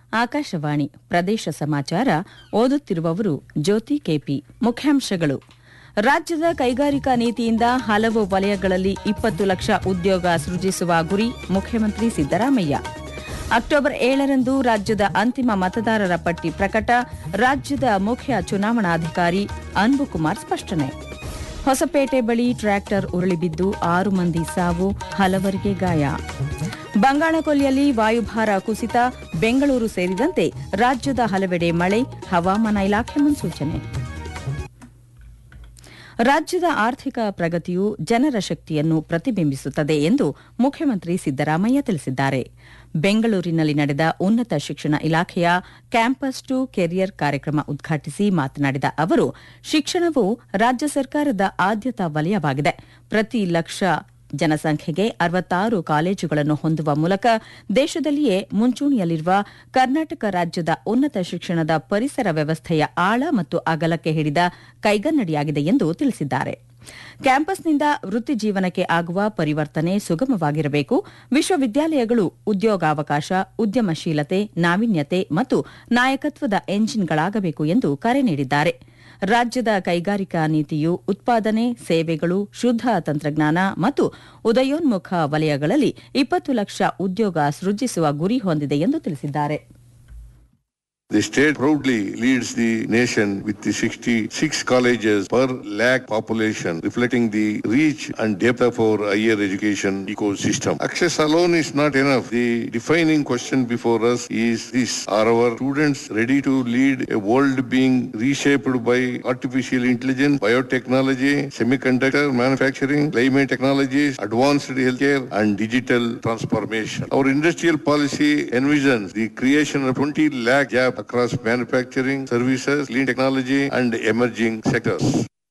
ಆಕಾಶವಾಣಿ ಪ್ರದೇಶ ಸಮಾಚಾರ ಓದುತ್ತಿರುವವರು ಜ್ಯೋತಿ ಕೆಪಿ ಮುಖ್ಯಾಂಶಗಳು ರಾಜ್ಯದ ಕೈಗಾರಿಕಾ ನೀತಿಯಿಂದ ಹಲವು ವಲಯಗಳಲ್ಲಿ ಇಪ್ಪತ್ತು ಲಕ್ಷ ಉದ್ಯೋಗ ಸೃಜಿಸುವ ಗುರಿ ಮುಖ್ಯಮಂತ್ರಿ ಸಿದ್ದರಾಮಯ್ಯ ಅಕ್ಟೋಬರ್ ಏಳರಂದು ರಾಜ್ಯದ ಅಂತಿಮ ಮತದಾರರ ಪಟ್ಟಿ ಪ್ರಕಟ ರಾಜ್ಯದ ಮುಖ್ಯ ಚುನಾವಣಾಧಿಕಾರಿ ಅನ್ಬುಕುಮಾರ್ ಸ್ಪಷ್ಟನೆ ಹೊಸಪೇಟೆ ಬಳಿ ಟ್ರ್ಯಾಕ್ಟರ್ ಉರುಳಿಬಿದ್ದು ಆರು ಮಂದಿ ಸಾವು ಹಲವರಿಗೆ ಗಾಯ ಬಂಗಾಳಕೊಲ್ಲಿಯಲ್ಲಿ ವಾಯುಭಾರ ಕುಸಿತ ಬೆಂಗಳೂರು ಸೇರಿದಂತೆ ರಾಜ್ಯದ ಹಲವೆಡೆ ಮಳೆ ಹವಾಮಾನ ಇಲಾಖೆ ಮುನ್ಸೂಚನೆ ರಾಜ್ಯದ ಆರ್ಥಿಕ ಪ್ರಗತಿಯು ಜನರ ಶಕ್ತಿಯನ್ನು ಪ್ರತಿಬಿಂಬಿಸುತ್ತದೆ ಎಂದು ಮುಖ್ಯಮಂತ್ರಿ ಸಿದ್ದರಾಮಯ್ಯ ತಿಳಿಸಿದ್ದಾರೆ ಬೆಂಗಳೂರಿನಲ್ಲಿ ನಡೆದ ಉನ್ನತ ಶಿಕ್ಷಣ ಇಲಾಖೆಯ ಕ್ಯಾಂಪಸ್ ಟು ಕೆರಿಯರ್ ಕಾರ್ಯಕ್ರಮ ಉದ್ಘಾಟಿಸಿ ಮಾತನಾಡಿದ ಅವರು ಶಿಕ್ಷಣವು ರಾಜ್ಯ ಸರ್ಕಾರದ ಆದ್ಯತಾ ವಲಯವಾಗಿದೆ ಪ್ರತಿ ಲಕ್ಷ ಜನಸಂಖ್ಯೆಗೆ ಅರವತ್ತಾರು ಕಾಲೇಜುಗಳನ್ನು ಹೊಂದುವ ಮೂಲಕ ದೇಶದಲ್ಲಿಯೇ ಮುಂಚೂಣಿಯಲ್ಲಿರುವ ಕರ್ನಾಟಕ ರಾಜ್ಯದ ಉನ್ನತ ಶಿಕ್ಷಣದ ಪರಿಸರ ವ್ಯವಸ್ಥೆಯ ಆಳ ಮತ್ತು ಅಗಲಕ್ಕೆ ಹಿಡಿದ ಕೈಗನ್ನಡಿಯಾಗಿದೆ ಎಂದು ತಿಳಿಸಿದ್ದಾರೆ ಕ್ಯಾಂಪಸ್ನಿಂದ ವೃತ್ತಿ ಜೀವನಕ್ಕೆ ಆಗುವ ಪರಿವರ್ತನೆ ಸುಗಮವಾಗಿರಬೇಕು ವಿಶ್ವವಿದ್ಯಾಲಯಗಳು ಉದ್ಯೋಗಾವಕಾಶ ಉದ್ಯಮಶೀಲತೆ ನಾವೀನ್ಯತೆ ಮತ್ತು ನಾಯಕತ್ವದ ಎಂಜಿನ್ಗಳಾಗಬೇಕು ಎಂದು ಕರೆ ನೀಡಿದ್ದಾರೆ ರಾಜ್ಯದ ಕೈಗಾರಿಕಾ ನೀತಿಯು ಉತ್ಪಾದನೆ ಸೇವೆಗಳು ಶುದ್ಧ ತಂತ್ರಜ್ಞಾನ ಮತ್ತು ಉದಯೋನ್ಮುಖ ವಲಯಗಳಲ್ಲಿ ಇಪ್ಪತ್ತು ಲಕ್ಷ ಉದ್ಯೋಗ ಸೃಜಿಸುವ ಗುರಿ ಹೊಂದಿದೆ ಎಂದು ತಿಳಿಸಿದ್ದಾರೆ The state proudly leads the nation with the 66 colleges per lakh population, reflecting the reach and depth of our higher education ecosystem. Access alone is not enough. The defining question before us is this. Are our students ready to lead a world being reshaped by artificial intelligence, biotechnology, semiconductor manufacturing, climate technologies, advanced healthcare, and digital transformation? Our industrial policy envisions the creation of 20 lakh jobs across manufacturing, services, clean technology, and emerging sectors.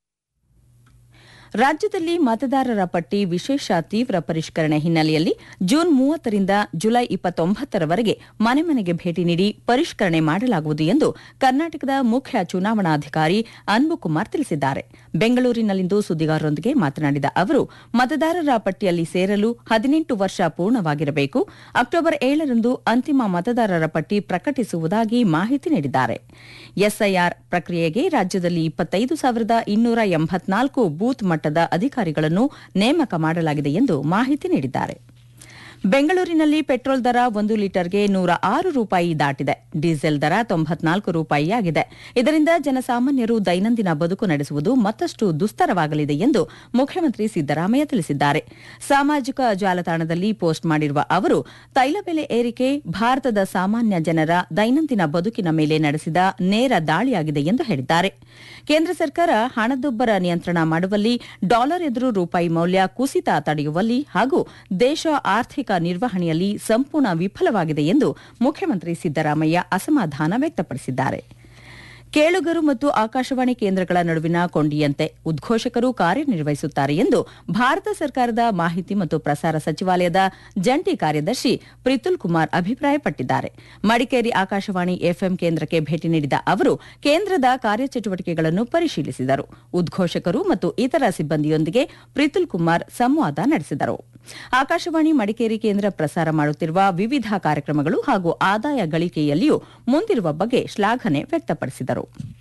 ರಾಜ್ಯದಲ್ಲಿ ಮತದಾರರ ಪಟ್ಟಿ ವಿಶೇಷ ತೀವ್ರ ಪರಿಷ್ಕರಣೆ ಹಿನ್ನೆಲೆಯಲ್ಲಿ June ಮೂವತ್ತರಿಂದ July ಇಪ್ಪತ್ತೊಂಬತ್ತರವರೆಗೆ ಮನೆ ಮನೆಗೆ ಭೇಟಿ ನೀಡಿ ಪರಿಷ್ಕರಣೆ ಮಾಡಲಾಗುವುದು ಎಂದು ಕರ್ನಾಟಕದ ಮುಖ್ಯ ಚುನಾವಣಾಧಿಕಾರಿ ಅನ್ಬುಕುಮಾರ್ ತಿಳಿಸಿದ್ದಾರೆ ಬೆಂಗಳೂರಿನಲ್ಲಿಂದು ಸುದ್ದಿಗಾರರೊಂದಿಗೆ ಮಾತನಾಡಿದ ಅವರು ಮತದಾರರ ಪಟ್ಟಿಯಲ್ಲಿ ಸೇರಲು ಹದಿನೆಂಟು ವರ್ಷ ಪೂರ್ಣವಾಗಿರಬೇಕು ಅಕ್ಟೋಬರ್ ಏಳರಂದು ಅಂತಿಮ ಮತದಾರರ ಪಟ್ಟಿ ಪ್ರಕಟಿಸುವುದಾಗಿ ಮಾಹಿತಿ ನೀಡಿದ್ದಾರೆ ಎಸ್ಐಆರ್ ಪ್ರಕ್ರಿಯೆಗೆ ರಾಜ್ಯದಲ್ಲಿ ಇಪ್ಪತ್ತೈದು ಸಾವಿರದ ಇನ್ನೂರ ಎಂಬತ್ನಾಲ್ಕು ಬೂತ್ ಮಟ್ಟದ ಅಧಿಕಾರಿಗಳನ್ನು ನೇಮಕ ಮಾಡಲಾಗಿದೆ ಎಂದು ಮಾಹಿತಿ ನೀಡಿದ್ದಾರೆ ಬೆಂಗಳೂರಿನಲ್ಲಿ ಪೆಟ್ರೋಲ್ ದರ ಒಂದು ಲೀಟರ್ಗೆ ನೂರ ಆರು ರೂಪಾಯಿ ದಾಟಿದೆ ಡೀಸೆಲ್ ದರ ತೊಂಬತ್ನಾಲ್ಕು ರೂಪಾಯಿಯಾಗಿದೆ ಇದರಿಂದ ಜನಸಾಮಾನ್ಯರು ದೈನಂದಿನ ಬದುಕು ನಡೆಸುವುದು ಮತ್ತಷ್ಟು ದುಸ್ತರವಾಗಲಿದೆ ಎಂದು ಮುಖ್ಯಮಂತ್ರಿ ಸಿದ್ದರಾಮಯ್ಯ ತಿಳಿಸಿದ್ದಾರೆ ಸಾಮಾಜಿಕ ಜಾಲತಾಣದಲ್ಲಿ ಪೋಸ್ಟ್ ಮಾಡಿರುವ ಅವರು ತೈಲ ಬೆಲೆ ಏರಿಕೆ ಭಾರತದ ಸಾಮಾನ್ಯ ಜನರ ದೈನಂದಿನ ಬದುಕಿನ ಮೇಲೆ ನಡೆಸಿದ ನೇರ ದಾಳಿಯಾಗಿದೆ ಎಂದು ಹೇಳಿದ್ದಾರೆ ಕೇಂದ್ರ ಸರ್ಕಾರ ಹಣದುಬ್ಬರ ನಿಯಂತ್ರಣ ಮಾಡುವಲ್ಲಿ ಡಾಲರ್ ಎದುರು ರೂಪಾಯಿ ಮೌಲ್ಯ ಕುಸಿತ ತಡೆಯುವಲ್ಲಿ ಹಾಗೂ ದೇಶ ಆರ್ಥಿಕ ನಿರ್ವಹಣೆಯಲ್ಲಿ ಸಂಪೂರ್ಣ ವಿಫಲವಾಗಿದೆ ಎಂದು ಮುಖ್ಯಮಂತ್ರಿ ಸಿದ್ದರಾಮಯ್ಯ ಅಸಮಾಧಾನ ವ್ಯಕ್ತಪಡಿಸಿದ್ದಾರೆ ಕೇಳುಗರು ಮತ್ತು ಆಕಾಶವಾಣಿ ಕೇಂದ್ರಗಳ ನಡುವಿನ ಕೊಂಡಿಯಂತೆ ಉದ್ಘೋಷಕರು ಕಾರ್ಯನಿರ್ವಹಿಸುತ್ತಾರೆ ಎಂದು ಭಾರತ ಸರ್ಕಾರದ ಮಾಹಿತಿ ಮತ್ತು ಪ್ರಸಾರ ಸಚಿವಾಲಯದ ಜಂಟಿ ಕಾರ್ಯದರ್ಶಿ ಪ್ರಿತುಲ್ ಕುಮಾರ್ ಅಭಿಪ್ರಾಯಪಟ್ಟಿದ್ದಾರೆ ಮಡಿಕೇರಿ ಆಕಾಶವಾಣಿ ಎಫ್ಎಂ ಕೇಂದ್ರಕ್ಕೆ ಭೇಟಿ ನೀಡಿದ ಅವರು ಕೇಂದ್ರದ ಕಾರ್ಯಚಟುವಟಿಕೆಗಳನ್ನು ಪರಿಶೀಲಿಸಿದರು ಉದ್ಘೋಷಕರು ಮತ್ತು ಇತರ ಸಿಬ್ಬಂದಿಯೊಂದಿಗೆ ಪ್ರಿತುಲ್ ಕುಮಾರ್ ಸಂವಾದ ನಡೆಸಿದರು ಆಕಾಶವಾಣಿ ಮಡಿಕೇರಿ ಕೇಂದ್ರ ಪ್ರಸಾರ ಮಾಡುತ್ತಿರುವ ವಿವಿಧ ಕಾರ್ಯಕ್ರಮಗಳು ಹಾಗೂ ಆದಾಯ ಗಳಿಕೆಯಲ್ಲಿಯೂ ಮುಂದಿರುವ ಬಗ್ಗೆ ಶ್ಲಾಘನೆ ವ್ಯಕ್ತಪಡಿಸಿದರು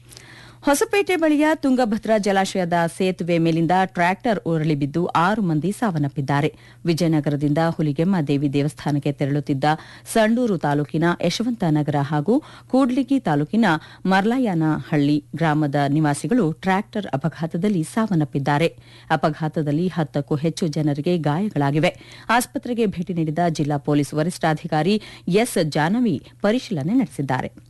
ಹೊಸಪೇಟೆ ಬಳಿಯ ತುಂಗಭದ್ರಾ ಜಲಾಶಯದ ಸೇತುವೆ ಮೇಲಿಂದ ಟ್ರ್ಯಾಕ್ಟರ್ ಉರುಳಿ ಬಿದ್ದು ಆರು ಮಂದಿ ಸಾವನ್ನಪ್ಪಿದ್ದಾರೆ ವಿಜಯನಗರದಿಂದ ಹುಲಿಗೆಮ್ಮ ದೇವಿ ದೇವಸ್ಥಾನಕ್ಕೆ ತೆರಳುತ್ತಿದ್ದ ಸಂಡೂರು ತಾಲೂಕಿನ ಯಶವಂತನಗರ ಹಾಗೂ ಕೂಡ್ಲಿಗಿ ತಾಲೂಕಿನ ಮರ್ಲಾಯನಹಳ್ಳಿ ಗ್ರಾಮದ ನಿವಾಸಿಗಳು ಟ್ರ್ಯಾಕ್ಟರ್ ಅಪಘಾತದಲ್ಲಿ ಸಾವನ್ನಪ್ಪಿದ್ದಾರೆ ಅಪಘಾತದಲ್ಲಿ ಹತ್ತಕ್ಕೂ ಹೆಚ್ಚು ಜನರಿಗೆ ಗಾಯಗಳಾಗಿವೆ ಆಸ್ಪತ್ರೆಗೆ ಭೇಟಿ ನೀಡಿದ ಜಿಲ್ಲಾ ಪೊಲೀಸ್ ವರಿಷ್ಠಾಧಿಕಾರಿ ಎಸ್ ಜಾನವಿ ಪರಿಶೀಲನೆ ನಡೆಸಿದ್ದಾರೆ